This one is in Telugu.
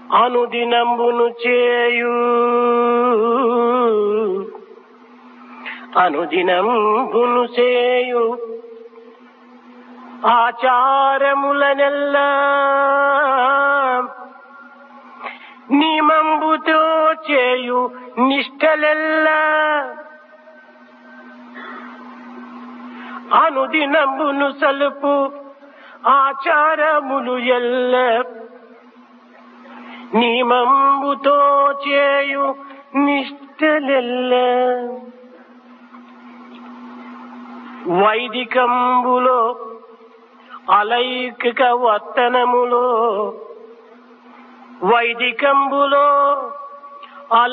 అనుదినంబును చేయు అనుదినంబును చేయు ఆచారములనెల్లా నియమంబుతో చేయు నిష్టలెల్లా అనుదినంబును సలుపు ఆచారములు ఎల్ల నియమంబుతో చేయు నిష్టలెల్ల వైదికంబులో అలైకిక వర్తనములో వైదికంబులో అల